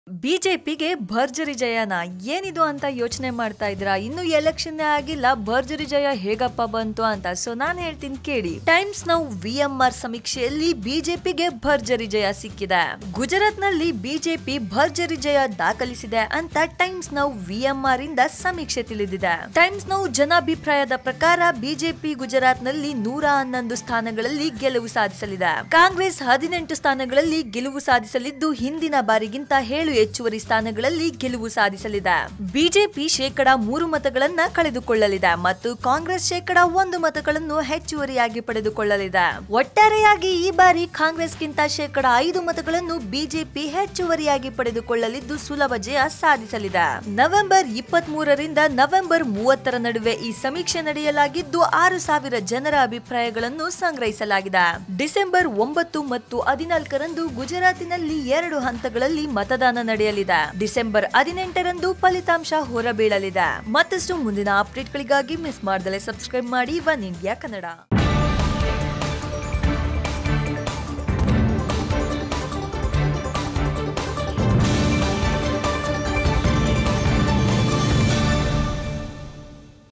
ಬಿಜೆಪಿಗೆ ಭರ್ಜರಿ ಜಯನ ಏನಿದು ಅಂತ ಯೋಚನೆ ಮಾಡ್ತಾ ಇದ್ರಾ ಇನ್ನು ಎಲೆಕ್ಷನ್ ಆಗಿಲ್ಲ ಭರ್ಜರಿ ಜಯ ಹೇಗಪ್ಪ ಬಂತು ಅಂತ ಸೊ ನಾನ್ ಹೇಳ್ತೀನಿ ಕೇಳಿ Times Now V M R ಸಮೀಕ್ಷೆಯಲ್ಲಿ ಬಿಜೆಪಿಗೆ ಭರ್ಜರಿ ಜಯ ಸಿಕ್ಕಿದೆ ಗುಜರಾತ್ ನಲ್ಲಿ ಬಿಜೆಪಿ ಭರ್ಜರಿ ಜಯ ದಾಖಲಿಸಿದೆ ಅಂತ Times Now V M R ಇಂದ ಸಮೀಕ್ಷೆ ತಿಳಿದಿದೆ ಟೈಮ್ಸ್ ನೌ ಜನಾಭಿಪ್ರಾಯದ ಪ್ರಕಾರ ಬಿಜೆಪಿ ಗುಜರಾತ್ ನಲ್ಲಿ ನೂರ ಹನ್ನೊಂದು ಸ್ಥಾನಗಳಲ್ಲಿ ಗೆಲುವು ಸಾಧಿಸಲಿದೆ ಕಾಂಗ್ರೆಸ್ ಹದಿನೆಂಟು ಸ್ಥಾನಗಳಲ್ಲಿ ಗೆಲುವು ಸಾಧಿಸಲಿದ್ದು ಹಿಂದಿನ ಬಾರಿಗಿಂತ ಏಳು ಹೆಚ್ಚುವರಿ ಸ್ಥಾನಗಳಲ್ಲಿ ಗೆಲುವು ಸಾಧಿಸಲಿದೆ ಬಿಜೆಪಿ ಶೇಕಡ ಮೂರು ಮತಗಳನ್ನ ಕಳೆದುಕೊಳ್ಳಲಿದೆ ಮತ್ತು ಕಾಂಗ್ರೆಸ್ ಶೇಕಡ ಒಂದು ಮತಗಳನ್ನು ಹೆಚ್ಚುವರಿಯಾಗಿ ಪಡೆದುಕೊಳ್ಳಲಿದೆ ಒಟ್ಟಾರೆಯಾಗಿ ಈ ಬಾರಿ ಕಾಂಗ್ರೆಸ್ಗಿಂತ ಶೇಕಡ ಐದು ಮತಗಳನ್ನು ಬಿಜೆಪಿ ಹೆಚ್ಚುವರಿಯಾಗಿ ಪಡೆದುಕೊಳ್ಳಲಿದ್ದು ಸುಲಭ ಜಯ ಸಾಧಿಸಲಿದೆ ನವೆಂಬರ್ ಇಪ್ಪತ್ತ್ ಮೂರರಿಂದ ನವೆಂಬರ್ ಮೂವತ್ತರ ನಡುವೆ ಈ ಸಮೀಕ್ಷೆ ನಡೆಯಲಾಗಿದ್ದು ಆರು ಸಾವಿರ ಜನರ ಅಭಿಪ್ರಾಯಗಳನ್ನು ಸಂಗ್ರಹಿಸಲಾಗಿದೆ ಡಿಸೆಂಬರ್ ಒಂಬತ್ತು ಮತ್ತು ಹದಿನಾಲ್ಕರಂದು ಗುಜರಾತಿನಲ್ಲಿ ಎರಡು ಹಂತಗಳಲ್ಲಿ ಮತದಾನ ನಡೆಯಲಿದೆ ಡಿಸೆಂಬರ್ ಹದಿನೆಂಟರಂದು ಫಲಿತಾಂಶ ಹೊರಬೀಳಲಿದೆ ಮತ್ತಷ್ಟು ಮುಂದಿನ ಅಪ್ಡೇಟ್ಗಳಿಗಾಗಿ ಮಿಸ್ ಮಾಡದಲೆ ಸಬ್ಸ್ಕ್ರೈಬ್ ಮಾಡಿ ಒನ್ ಇಂಡಿಯಾ ಕನ್ನಡ